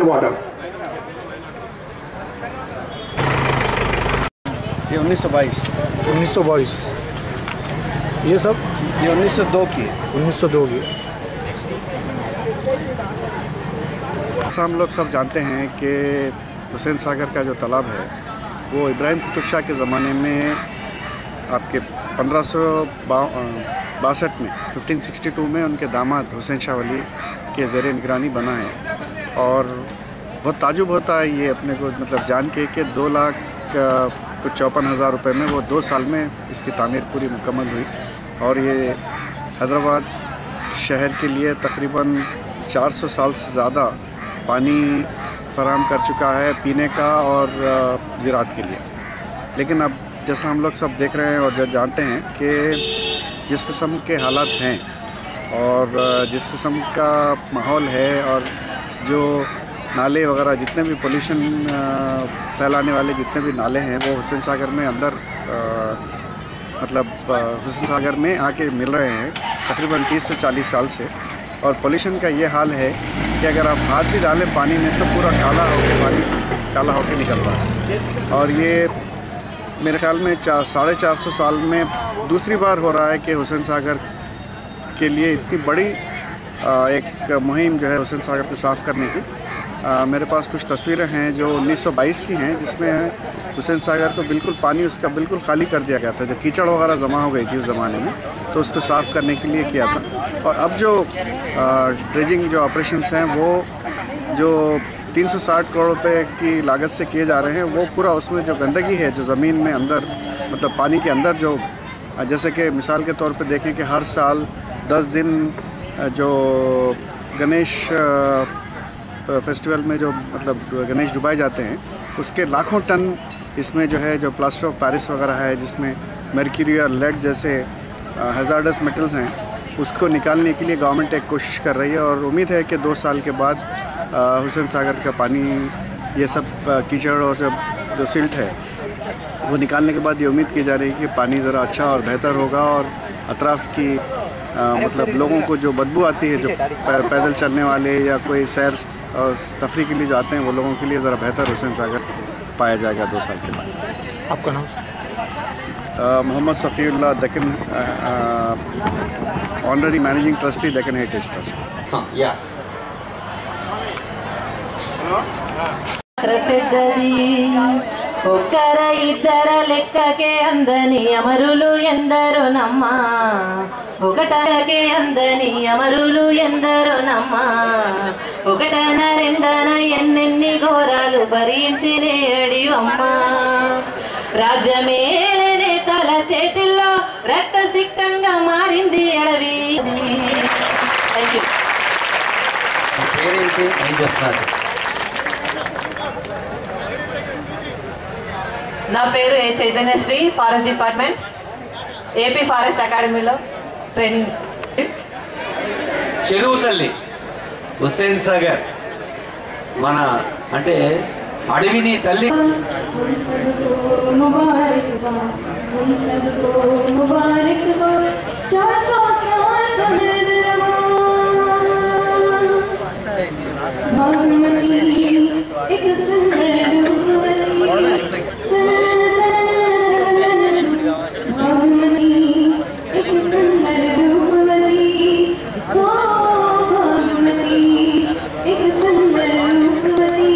water. ये उन्नीस सौ बाईस उन्नीस सौ बाईस ये सब ये उन्नीस सौ दो की है उन्नीस सौ दो की ऐसा हम लोग सब जानते हैं कि हुसैन सागर का जो तालाब है वो इब्राहिम कुतुब शाह के ज़माने में आपके पंद्रह सौ बासठ में 1562 में उनके दामाद हुसैन शाह वली के ज़ेर निगरानी बना है और बहुत ताजुब होता है ये अपने को मतलब जान के कि दो लाख अ, कुछ चौपन हज़ार रुपये में वो दो साल में इसकी तामीर पूरी मुकम्मल हुई और ये हैदराबाद शहर के लिए तकरीबन 400 साल से ज़्यादा पानी फराम कर चुका है पीने का और अ, ज़रात के लिए लेकिन अब जैसा हम लोग सब देख रहे हैं और जो जानते हैं कि जिस किस्म के हालात हैं और अ, जिस किस्म का माहौल है और जो नाले वगैरह जितने भी पोल्यूशन फैलाने वाले जितने भी नाले हैं वो हुसैन सागर में अंदर अ, मतलब अ, हुसैन सागर में आके मिल रहे हैं तकरीबन 30 से 40 साल से और पोल्यूशन का ये हाल है कि अगर आप हाथ भी डालें पानी में तो पूरा काला होकर पानी काला होकर निकल रहा है और ये मेरे ख्याल में चार साढ़े चार सौ साल में दूसरी बार हो रहा है कि हुसैन सागर के लिए इतनी बड़ी अ, एक मुहिम जो है हुसैन सागर को साफ़ करने की अ, मेरे पास कुछ तस्वीरें हैं जो 1922 की हैं जिसमें हुसैन सागर को बिल्कुल पानी उसका बिल्कुल खाली कर दिया गया था जो कीचड़ वगैरह जमा हो गई थी उस ज़माने में तो उसको साफ़ करने के लिए किया था और अब जो ड्रेजिंग जो ऑपरेशंस हैं वो जो 360 करोड़ रुपए की लागत से किए जा रहे हैं वो पूरा उसमें जो गंदगी है जो ज़मीन में अंदर मतलब पानी के अंदर जो अ, जैसे कि मिसाल के तौर पे देखें कि हर साल 10 दिन अ, जो गणेश अ, फेस्टिवल में जो मतलब गणेश डुबाए जाते हैं उसके लाखों टन इसमें जो है जो प्लास्टर ऑफ पेरिस वगैरह है जिसमें मर्क्यूरी और लेड जैसे हजार्डस मेटल्स हैं उसको निकालने के लिए गवर्नमेंट एक कोशिश कर रही है और उम्मीद है कि दो साल के बाद अ, हुसैन सागर का पानी ये सब अ, कीचड़ और सब जो सिल्ट है वो निकालने के बाद ये उम्मीद की जा रही है कि पानी ज़रा अच्छा और बेहतर होगा और अतराफ़ की अ, मतलब लोगों को जो बदबू आती है जो पै- पैदल चलने वाले या कोई सैर और तफरी के लिए जो आते हैं वो लोगों के लिए ज़रा बेहतर हुसैन सागर पाया जाएगा दो साल के बाद आपका नाम अ, Mohammed Safiullah Deccan honorary managing trustee Deccan heritage trust Yeah. పెద్దది ఒక్కర ఇద్దర లెక్కకే అందని అమరులు ఎందరు నమ్మా ఒకటకే అందని అమరులు ఎందరు నమ్మా ఒకటన రెండన ఎన్నెన్ని ఘోరాలు భరించినేడివమ్మ రాజ్యమేలనే తల చేతిల్లో రక్తసిక్తంగా మారింది అడవి థ్యాంక్ యూ పేరేంటి ఏం చేస్తున్నారు నా పేరు A Chaitanyasri forest department AP forest అకాడమీలో ట్రైనింగ్ చెరువు తల్లి హుస్సేన్ సాగర్ మన అంటే అడవిని తల్లి मुबारक उन सबको मुबारक हो चार सौ साल का दरमा भागमती एक सुंदर रूपवती भागमती एक सुंदर रूपवती हो भागमती एक सुंदर रूपवती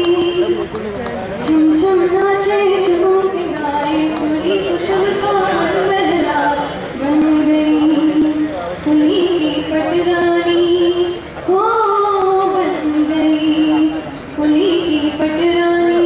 झुम झुम नाचे झुमों के गाए कुली तुलकार महला बन गई कुली की पटरानी हो बन गई कुली की पटरानी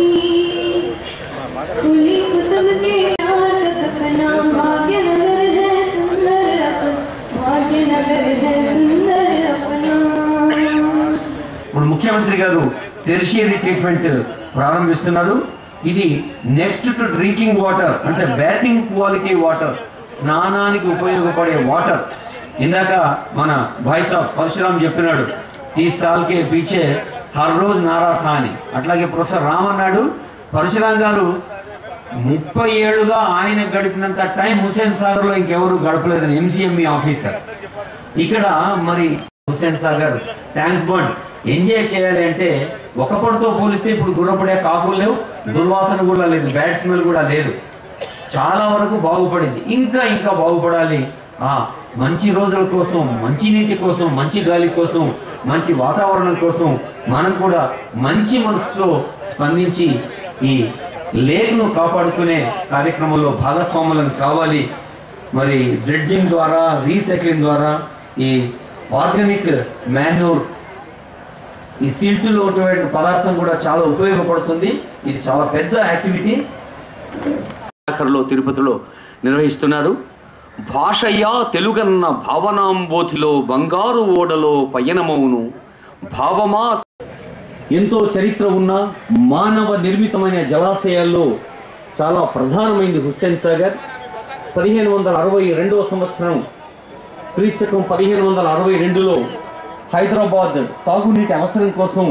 कुली कुतुब के प्यार का सपना भाग्य नगर है सुंदर अपन भाग्य नगर है सुंदर अपना ఇప్పుడు ముఖ్యమంత్రి గారు టెరిషియరీ ట్రీట్మెంట్ ప్రారంభిస్తున్నారు ఇది నెక్స్ట్ టు డ్రింకింగ్ వాటర్ అంటే బ్యాటింగ్ క్వాలిటీ వాటర్ స్నానానికి ఉపయోగపడే వాటర్ ఇందాక మన వాయిస్ ఆఫ్ పరశురామ్ చెప్పినాడు తీస్ సాల్కే పీచే హర్ రోజు నారా థా అని అట్లాగే ప్రొఫెసర్ రామ్ అన్నాడు పరశురామ్ గారు ముప్పై ఏళ్ళుగా ఆయన గడిపినంత టైం హుసేన్ సాగర్ లో ఇంకెవరు గడపలేదని ఎంసీఎంఈ ఆఫీసర్ ఇక్కడ మరి Hussain Sagar tank bund enjoy చేయాలి అంటే ఒకప్పటితో పోలిస్తే ఇప్పుడు గుర్రపడే కాకులు లేవు దుర్వాసన కూడా లేదు బ్యాడ్ స్మెల్ కూడా లేదు చాలా వరకు బాగుపడింది ఇంకా ఇంకా బాగుపడాలి ఆ మంచి రోజుల కోసం మంచి నీటి కోసం మంచి గాలి కోసం మంచి వాతావరణం కోసం మనం కూడా మంచి మనసుతో స్పందించి ఈ లేక్ను కాపాడుకునే కార్యక్రమంలో భాగస్వాములను కావాలి మరి డ్రెడ్జింగ్ ద్వారా రీసైక్లింగ్ ద్వారా ఈ ఆర్గానిక్ మాన్యూర్ ఈ సిల్ట్లో ఉన్నటువంటి పదార్థం కూడా చాలా ఉపయోగపడుతుంది ఇది చాలా పెద్ద యాక్టివిటీ ఆఖరిలో తిరుపతిలో నిర్వహిస్తున్నారు భాషయ్య తెలుగన్న భావనాంబోధిలో బంగారు ఓడలో పయనమవును భావమా ఎంతో చరిత్ర ఉన్న మానవ నిర్మితమైన జలాశయాల్లో చాలా ప్రధానమైనది హుస్సేన్ సాగర్ పదిహేను వందల అరవై రెండవ సంవత్సరం క్రీస్తకం పదిహేను వందల అరవై రెండులో హైదరాబాద్ తాగునీటి అవసరం కోసం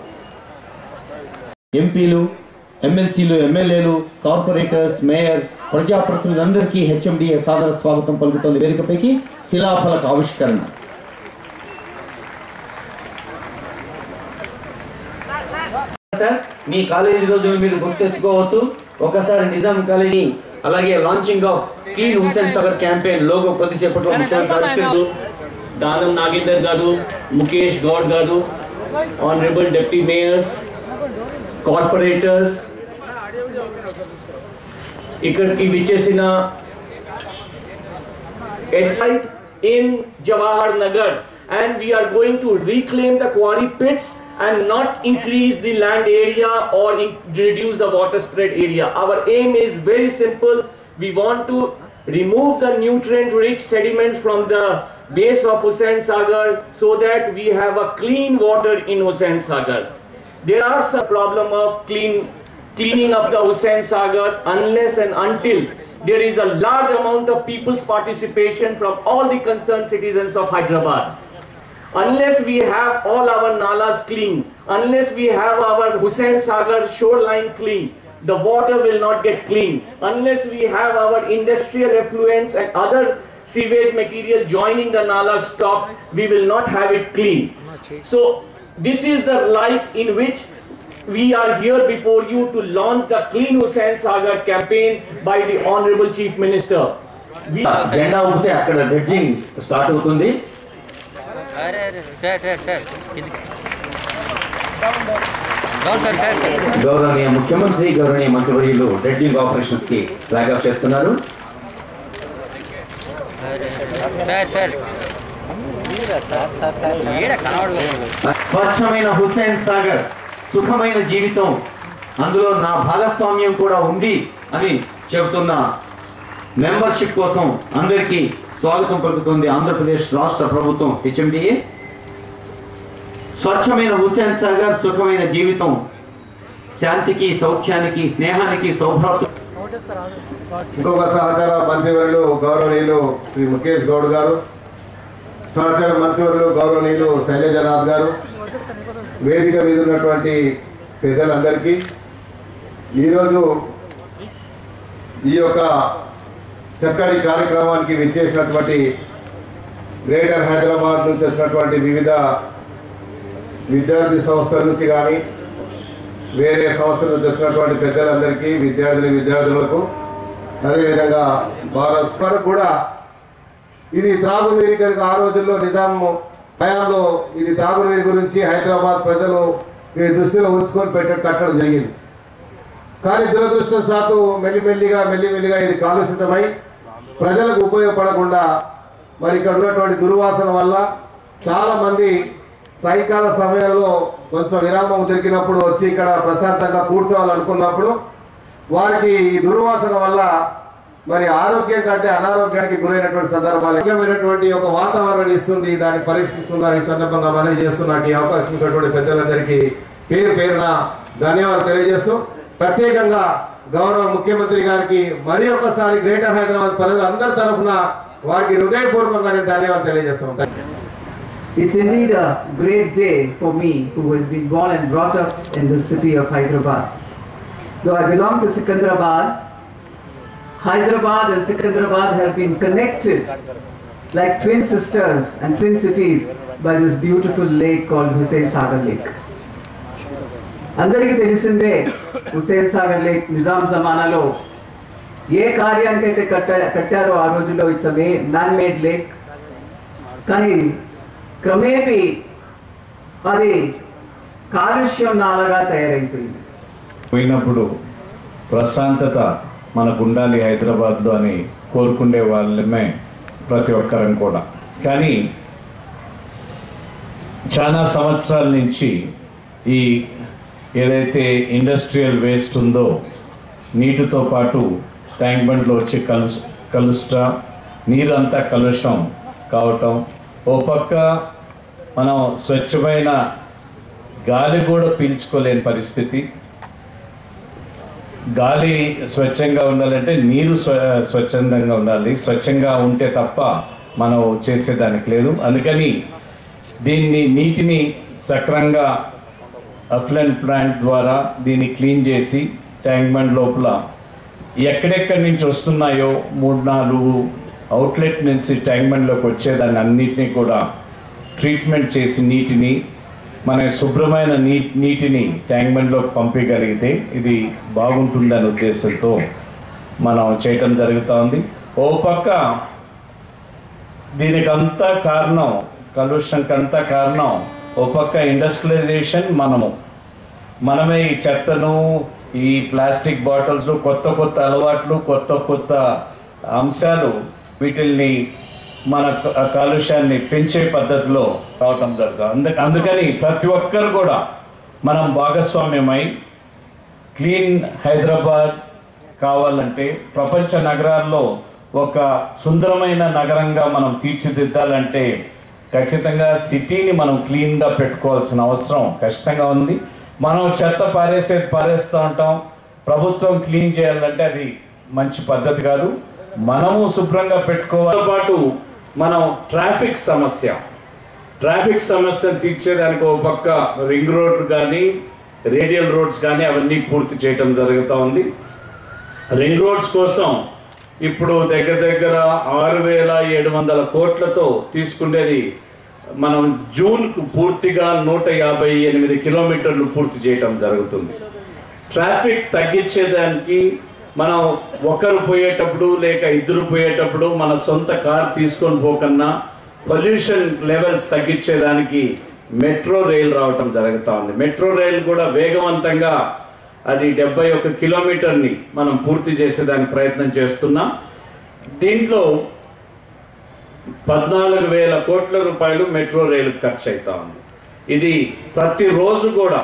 ఎంపీలు ఎమ్మెల్సీలు ఎమ్మెల్యేలు కార్పొరేటర్స్ మేయర్ ప్రజాప్రతినిధులందరికీ హెచ్ఎండిఏ సాదర స్వాగతం పలుకుతోంది వేదికపైకి శిలాఫలక ఆవిష్కరణ సార్ మీ కాలేజీ రోజులు మీరు గుర్తు తెచ్చుకోవచ్చు ఒకసారి నిజాం కాలేజీ అలాగే launching of clean Hussain Sagar campaign logo కొద్దిసేపట్లో ముఖ్యమంత్రి ఆవిష్కరించారు దానం నాగేందర్ గారు ముఖేష్ గౌడ్ గారు ఆనరబుల్ డిప్యూటీ మేయర్స్ కార్పొరేటర్స్ ఇక్కడికి విచ్చేసిన site in Jawahar Nagar and we are going to reclaim the quarry pits and not increase the land area or in- reduce the water spread area. Our aim is very simple. We want to remove the nutrient rich sediments from the base of Hussain Sagar so that we have a clean water in Hussain Sagar. There are some problem of clean cleaning up the Hussain Sagar unless and until there is a large amount of people's participation from all the concerned citizens of Hyderabad. Unless we have all our nalas clean, unless we have our Hussain Sagar shoreline clean, the water will not get clean. Unless we have our industrial effluents and other sewage material joining the nala stop, we will not have it clean. So this is the light in which we are here before you to launch the Clean Hussain Sagar campaign by the Honorable Chief Minister. We జెండా ఊపితే అక్కడ dredging start అవుతుంది అరే అరే sir sir sir ఇది అవును sir sir sir గౌరవనీయ ముఖ్యమంత్రి గౌరవనీయ మంత్రివర్యులు డ్రెడ్జింగ్ ఆపరేషన్స్ కి ఫ్లాగ్ ఆఫ్ చేస్తున్నారు సార్ సార్ ఈడ కనబడదు స్వచ్ఛమైన హుస్సేన్ సాగర్ సుఖమైన జీవితం అందులో నా భాగస్వామ్యం కూడా ఉంది అని చెబుతున్న మెంబర్షిప్ కోసం అందరికీ స్వాగతం పలుకుతుంది ఆంధ్రప్రదేశ్ రాష్ట్ర ప్రభుత్వం హెచ్ఎండిఏ స్వచ్ఛమైన హుస్సేన్ సాగర్ సుఖమైన జీవితం శాంతికి సౌఖ్యానికి స్నేహానికి సౌభ్రాతృ ఇంకొక సహచార మంత్రివర్యులు గౌరవనీయులు శ్రీ ముఖేష్ గౌడ్ గారు సహచార మంత్రివర్యులు గౌరవనీయులు శైలజనాథ్ గారు వేదిక మీద ఉన్నటువంటి పెద్దలందరికీ ఈరోజు ఈ యొక్క చక్కటి కార్యక్రమానికి విచ్చేసినటువంటి గ్రేటర్ హైదరాబాద్ నుంచి వచ్చినటువంటి వివిధ విద్యార్థి సంస్థల నుంచి కానీ వేరే సంస్థల నుంచి వచ్చినటువంటి పెద్దలందరికీ విద్యార్థిని విద్యార్థులకు అదేవిధంగా భారత్ వరకు కూడా ఇది త్రాగునీరు కనుక ఆ రోజుల్లో నిజాం హయాంలో ఇది త్రాగునీరు గురించి హైదరాబాద్ ప్రజలు ఈ దృష్టిలో ఉంచుకొని పెట్ట కట్టడం జరిగింది కానీ దురదృష్టవశాత్తు మెల్లిమెల్లిగా మెల్లిమెల్లిగా ఇది కాలుషితమై ప్రజలకు ఉపయోగపడకుండా మరి ఇక్కడ ఉన్నటువంటి దుర్వాసన వల్ల చాలా మంది సాయంకాల సమయంలో కొంచెం విరామం దొరికినప్పుడు వచ్చి ఇక్కడ ప్రశాంతంగా కూర్చోవాలనుకున్నప్పుడు వారికి ఈ దుర్వాసన వల్ల మరి ఆరోగ్యం కంటే అనారోగ్యానికి గురైనటువంటి సందర్భాలు ముఖ్యమైనటువంటి ఒక వాతావరణం ఇస్తుంది దాన్ని పరీక్షిస్తుందని ఈ సందర్భంగా మనవి చేస్తూ నాకు ఈ అవకాశం ఇచ్చినటువంటి పెద్దలందరికీ పేరు పేరున ధన్యవాదాలు తెలియజేస్తూ ప్రత్యేకంగా గౌరవ ముఖ్యమంత్రి గారికి మరి ఒకసారి గ్రేటర్ హైదరాబాద్ ప్రజలందరి తరఫున వారికి హృదయపూర్వకంగా నేను ధన్యవాదాలు తెలియజేస్తున్నాను Thank you. It's indeed a great day for me who has been born and brought up in the city of Hyderabad. Though I belong to Sikandrabad, Hyderabad and Sikandrabad have been connected like twin sisters and twin cities by this beautiful lake called Hussein Sagar Lake. అందరికీ తెలిసిందే Husain Sagar lake Nizam జమానాలో ఏ కార్యానికైతే కట్టా కట్టారో ఆ రోజుల్లో it's may man made lake కానీ క్రమేపీ అది కాలుష్యం నాలగా తయారైపోయింది పోయినప్పుడు ప్రశాంతత మనకు ఉండాలి హైదరాబాద్లో అని కోరుకునే వాళ్ళమే ప్రతి ఒక్కరం కూడా కానీ చాలా సంవత్సరాల నుంచి ఈ ఏదైతే ఇండస్ట్రియల్ వేస్ట్ ఉందో నీటితో పాటు ట్యాంక్ బండ్లో వచ్చి కలుసు కలుష్ట నీరంతా కలుషం కావటం ఓ పక్క మనం స్వచ్ఛమైన గాలి కూడా పీల్చుకోలేని పరిస్థితి గాలి స్వచ్ఛంగా ఉండాలంటే నీరు స్వ స్వచ్ఛందంగా ఉండాలి స్వచ్ఛంగా ఉంటే తప్ప మనం చేసేదానికి లేదు అందుకని దీన్ని నీటిని సక్రంగా అఫ్లెంట్ ప్లాంట్ ద్వారా దీన్ని క్లీన్ చేసి ట్యాంక్ బండ్ లోపల ఎక్కడెక్కడి నుంచి వస్తున్నాయో మూడు నాలుగు అవుట్లెట్ నుంచి ట్యాంక్ బండ్లోకి వచ్చేదాన్ని అన్నిటినీ కూడా ట్రీట్మెంట్ చేసి నీటిని మన శుభ్రమైన నీ నీటిని ట్యాంక్ బండ్లోకి పంపించగలిగితే ఇది బాగుంటుందనే ఉద్దేశంతో మనం చేయటం జరుగుతూ ఉంది ఓ పక్క దీనికంతా కారణం కలుషణకంతా కారణం ఓ పక్క ఇండస్ట్రియలైజేషన్ మనము మనమే ఈ చెత్తను ఈ ప్లాస్టిక్ బాటిల్స్ కొత్త కొత్త అలవాట్లు కొత్త కొత్త అంశాలు వీటిల్ని మన క- కాలుష్యాన్ని పెంచే పద్ధతిలో రావటం జరుగుతుంది అందు అందుకని ప్రతి ఒక్కరు కూడా మనం భాగస్వామ్యమై క్లీన్ హైదరాబాద్ కావాలంటే ప్రపంచ నగరాల్లో ఒక సుందరమైన నగరంగా మనం తీర్చిదిద్దాలంటే ఖచ్చితంగా సిటీని మనం క్లీన్గా పెట్టుకోవాల్సిన అవసరం ఖచ్చితంగా ఉంది మనం చెత్త పారేసేది పారేస్తూ ఉంటాం ప్రభుత్వం క్లీన్ చేయాలంటే అది మంచి పద్ధతి కాదు మనము శుభ్రంగా పెట్టుకోవాలతో పాటు మనం ట్రాఫిక్ సమస్య ట్రాఫిక్ సమస్యను తీర్చేదానికి ఒక పక్క రింగ్ రోడ్ కానీ రేడియల్ రోడ్స్ కానీ అవన్నీ పూర్తి చేయటం జరుగుతూ ఉంది రింగ్ రోడ్స్ కోసం ఇప్పుడు దగ్గర దగ్గర ఆరు వేల ఏడు వందల కోట్లతో తీసుకునేది మనం జూన్కు పూర్తిగా నూట యాభై ఎనిమిది కిలోమీటర్లు పూర్తి చేయటం జరుగుతుంది ట్రాఫిక్ తగ్గించేదానికి మనం ఒకరు పోయేటప్పుడు లేక ఇద్దరు పోయేటప్పుడు మన సొంత కార్ తీసుకొని పోకన్నా పొల్యూషన్ లెవెల్స్ తగ్గించేదానికి మెట్రో రైల్ రావటం జరుగుతూ ఉంది మెట్రో రైల్ కూడా వేగవంతంగా అది డెబ్బై ఒక కిలోమీటర్ని మనం పూర్తి చేసేదానికి ప్రయత్నం చేస్తున్నాం దీంట్లో పద్నాలుగు వేల కోట్ల రూపాయలు మెట్రో రైలు ఖర్చు అవుతా ఉంది ఇది ప్రతిరోజు కూడా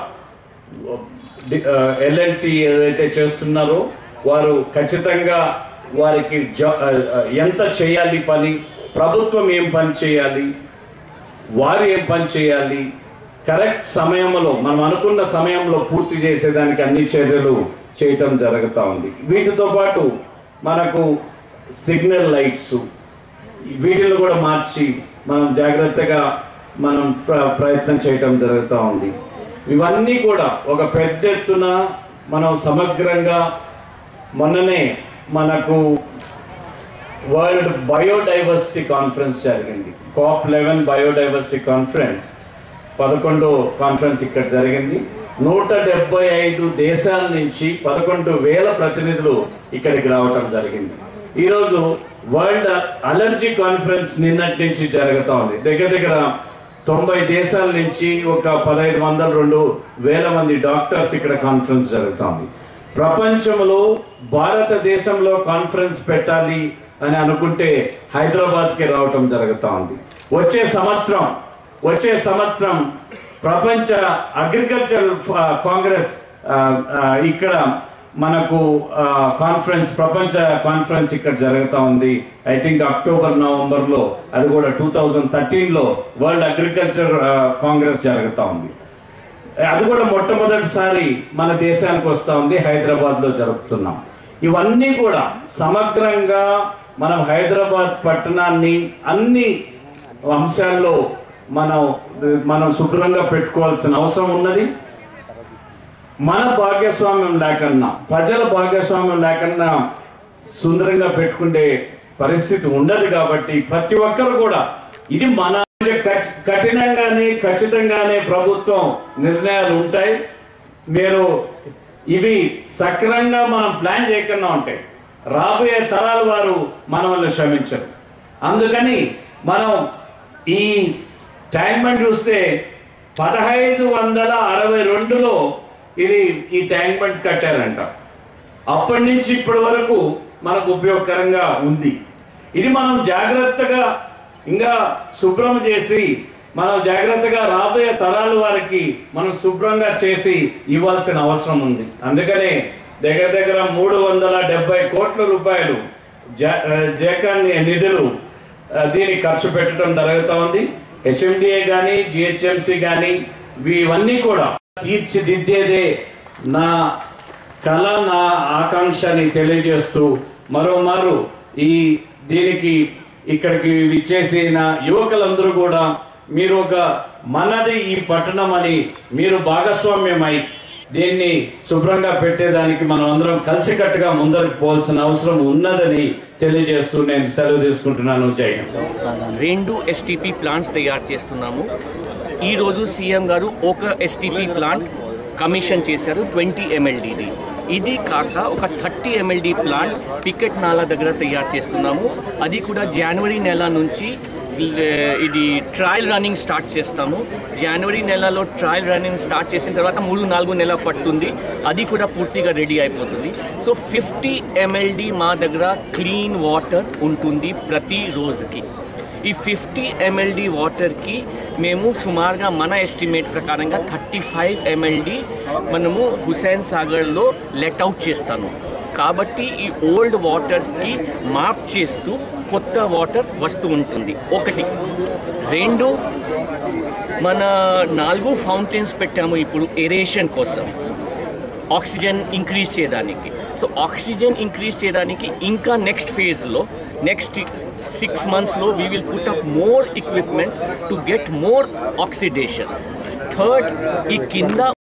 ఎల్ఎన్టీ ఏదైతే చేస్తున్నారో వారు ఖచ్చితంగా వారికి జా- ఆ, ఆ, ఎంత చేయాలి పని ప్రభుత్వం ఏం పని చేయాలి వారు ఏం పని చేయాలి కరెక్ట్ సమయంలో మనం అనుకున్న సమయంలో పూర్తి చేసేదానికి అన్ని చర్యలు చేయటం జరుగుతూ ఉంది వీటితో పాటు మనకు సిగ్నల్ లైట్స్ వీటిని కూడా మార్చి మనం జాగ్రత్తగా మనం ప్ర- ప్రయత్నం చేయటం జరుగుతూ ఉంది ఇవన్నీ కూడా ఒక పెద్ద ఎత్తున మనం సమగ్రంగా మొన్ననే మనకు వరల్డ్ బయోడైవర్సిటీ కాన్ఫరెన్స్ జరిగింది కాప్ లెవెన్ బయోడైవర్సిటీ కాన్ఫరెన్స్ పదకొండో కాన్ఫరెన్స్ ఇక్కడ జరిగింది నూట డెబ్బై ఐదు దేశాల నుంచి పదకొండు వేల ప్రతినిధులు ఇక్కడికి రావటం జరిగింది ఈరోజు వరల్డ్ అలర్జీ కాన్ఫరెన్స్ నిన్నటి నుంచి జరుగుతూ ఉంది దగ్గర దగ్గర తొంభై దేశాల నుంచి ఒక పదహైదు వందల రెండు వేల మంది డాక్టర్స్ ఇక్కడ కాన్ఫరెన్స్ జరుగుతుంది ప్రపంచంలో భారతదేశంలో కాన్ఫరెన్స్ పెట్టాలి అని అనుకుంటే హైదరాబాద్కి రావటం జరుగుతూ ఉంది వచ్చే సంవత్సరం వచ్చే సంవత్సరం ప్రపంచ అగ్రికల్చర్ కాంగ్రెస్ ఆ, ఆ, ఇక్కడ మనకు ఆ, కాన్ఫరెన్స్ ప్రపంచ కాన్ఫరెన్స్ ఇక్కడ జరుగుతూ ఉంది ఐ థింక్ అక్టోబర్ నవంబర్లో అది కూడా టూ థౌజండ్ థర్టీన్లో వరల్డ్ అగ్రికల్చర్ ఆ, కాంగ్రెస్ జరుగుతూ ఉంది అది కూడా మొట్టమొదటిసారి మన దేశానికి వస్తూ ఉంది హైదరాబాద్లో జరుపుతున్నాం ఇవన్నీ కూడా సమగ్రంగా మనం హైదరాబాద్ పట్టణాన్ని అన్ని అంశాల్లో మనం మనం శుభ్రంగా పెట్టుకోవాల్సిన అవసరం ఉన్నది మన భాగస్వామ్యం లేకన్నా ప్రజల భాగస్వామ్యం లేకన్నా సుందరంగా పెట్టుకుంటే పరిస్థితి ఉండదు కాబట్టి ప్రతి ఒక్కరు కూడా ఇది మన కఠి- కఠినంగానే ఖచ్చితంగానే ప్రభుత్వం నిర్ణయాలు ఉంటాయి మీరు ఇవి సక్రమంగా మనం ప్లాన్ చేయకుండా ఉంటాయి రాబోయే తరాల వారు మనల్ని క్షమించరు అందుకని మనం ఈ ట్యాంక్ బండ్ చూస్తే పదహైదు వందల అరవై రెండులో ఇది ఈ ట్యాంక్ బండ్ కట్టారంట అప్పటి నుంచి ఇప్పటి వరకు మనకు ఉపయోగకరంగా ఉంది ఇది మనం జాగ్రత్తగా ఇంకా శుభ్రం చేసి మనం జాగ్రత్తగా రాబోయే తరాల వారికి మనం శుభ్రంగా చేసి ఇవ్వాల్సిన అవసరం ఉంది అందుకనే దగ్గర దగ్గర మూడు వందల డెబ్బై కోట్ల రూపాయలు జ- ఆ, జేకాన్ నిధులు ఆ, దీనికి ఖర్చు పెట్టడం జరుగుతూ ఉంది హెచ్ఎండిఏ కానీ జిహెచ్ఎంసి కానీ ఇవన్నీ కూడా తీర్చిదిద్దేదే నా కళ నా ఆకాంక్షని తెలియజేస్తూ మరోమారు ఈ దీనికి ఇక్కడికి విచ్చేసిన యువకులందరూ కూడా మీరు ఒక మనది ఈ పట్టణం అని మీరు భాగస్వామ్యమై దీన్ని శుభ్రంగా పెట్టేదానికి మనం అందరం కలిసికట్టుగా ముందరకు పోవాల్సిన అవసరం ఉన్నదని తెలియజేస్తూ నేను సెలవు తీసుకుంటున్నాను జై హింద్. రెండు ఎస్టీపీ ప్లాంట్స్ తయారు చేస్తున్నాము ఈరోజు సీఎం గారు ఒక ఎస్టీపీ ప్లాంట్ కమిషన్ చేశారు ట్వంటీ ఎంఎల్డీది ఇది కాక ఒక థర్టీ ఎంఎల్డి ప్లాంట్ పికెట్ నాలా దగ్గర తయారు చేస్తున్నాము అది కూడా జనవరి నెల నుంచి లే- ఇది ట్రయల్ రన్నింగ్ స్టార్ట్ చేస్తాము జనవరి నెలలో ట్రయల్ రన్నింగ్ స్టార్ట్ చేసిన తర్వాత మూడు నాలుగు నెలలు పడుతుంది అది కూడా పూర్తిగా రెడీ అయిపోతుంది సో ఫిఫ్టీ ఎంఎల్డి మా దగ్గర క్లీన్ వాటర్ ఉంటుంది ప్రతి రోజుకి ఈ ఫిఫ్టీ ఎంఎల్డి వాటర్కి మేము సుమారుగా మన ఎస్టిమేట్ ప్రకారంగా థర్టీ ఫైవ్ ఎంఎల్డి మనము హుసేన్ సాగర్లో లెట్అవుట్ చేస్తాము కాబట్టి ఈ ఓల్డ్ వాటర్కి మాప్ చేస్తూ కొత్త వాటర్ వస్తూ ఉంటుంది ఒకటి రెండు మన నాలుగు ఫౌంటైన్స్ పెట్టాము ఇప్పుడు ఎరేషన్ కోసం ఆక్సిజన్ ఇంక్రీజ్ చేయడానికి సో ఆక్సిజన్ ఇంక్రీజ్ చేయడానికి ఇంకా నెక్స్ట్ ఫేజ్లో next six months we will put up more equipments to get more oxidation. Third, ఈ కింద